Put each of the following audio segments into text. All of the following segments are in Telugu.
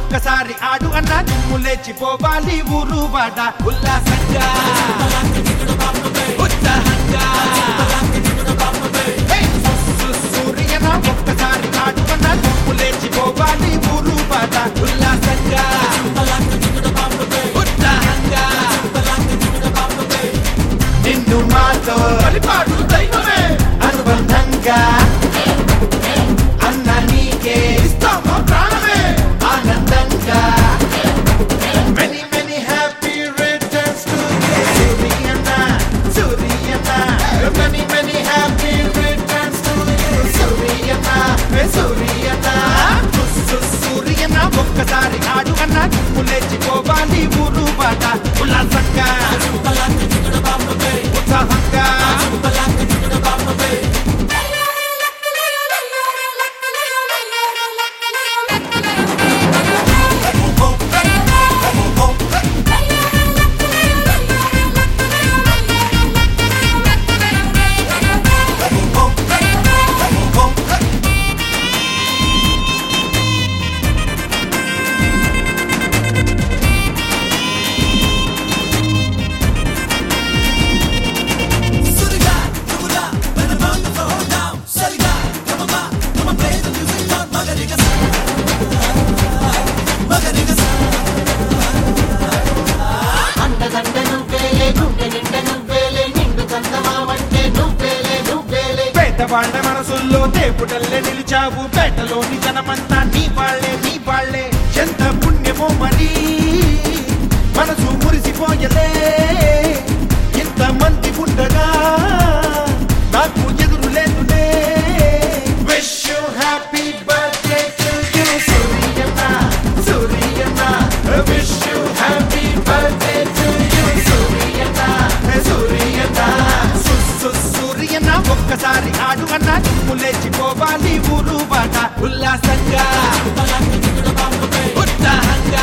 ఒక్కసారి ఆడు అన్న దుమ్ము లేచిపోవాలి ఊరు వాడ ఉల్లాసంగా ఉత్సాహంగా హే! సు- సూర్యన ఒక్కసారి ఆడు అన్న దుమ్ము లేచిపోవాలి ఊరు వాడ ఉల్లాసంగా ఉత్సాహంగా నిన్ను మాతో పరిపాటు దైవమే అనుబంధంగా అన్న నీకే ఇస్తామా ప్రాణమే ఆనందంగా many many happy returns to Suryanna Suryanna many many happy returns to Suryanna Suryanna Suryanna ఒక్కసారి ఆడు అన్న దుమ్ము లేచిపోవాలి ఊరు బాట ఉల్లాసంగా ఉత్సాహంగా అండదండ నువ్వేలే గుండె నిండ నువ్వేలే నిండు చందమామంటే నువ్వేలే నువ్వేలే పేదవాళ్ల మనసుల్లో దేవుడల్లే నిలిచావు పేటలోని జనమంతా నీ వాళ్ళే నీ వాళ్ళే ఎంత పుణ్యమో మరి మనసు మురిసిపోయలే ఇంత మంది ఉండగా నాకు ఎదురు లేదులే wish you happy birthday to you Suryanna Suryanna wish you happy birthday to you Suryanna Suryanna సు- సు- సూర్యన్న ఒక్కసారి ఆడు అన్న దుమ్ము లేచిపోవాలి ఊరు బాట ఉల్లాసంగా ఉత్సాహంగా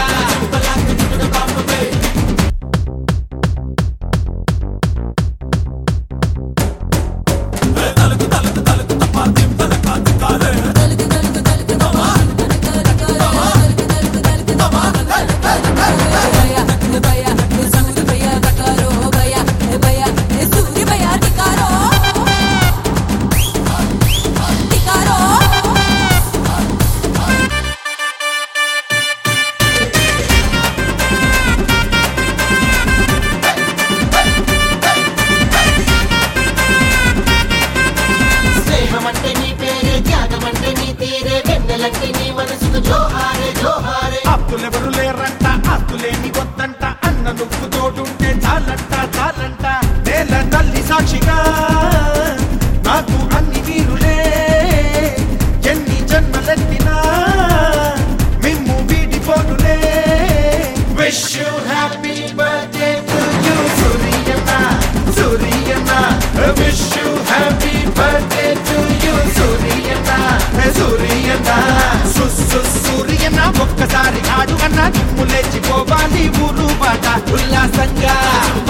స్నేహమంటే నీ పేరే త్యాగమంటే నీ తీరే వెన్నెలంటే నీ మనసుకు జోహారే జోహారే ఆప్తులెవరు లేరంట ఆస్తులేని వద్దంట అన్న నువ్వు తోడుంటే చాలంట చాలంట నేల తల్లి సాక్షిగా నాకు అన్ని వీరులే ఎన్ని జన్మలెత్తినా మిమ్ము వీడిపోనులే wish you happy birthday to you Suryanna Suryanna wish you happy birthday to you Suryanna Suryanna సు- సు- సూర్యన్న ఒక్కసారి ఆడు అన్న దుమ్ము లేచిపోవాలి ఊరు బాట ఉల్లాసంగా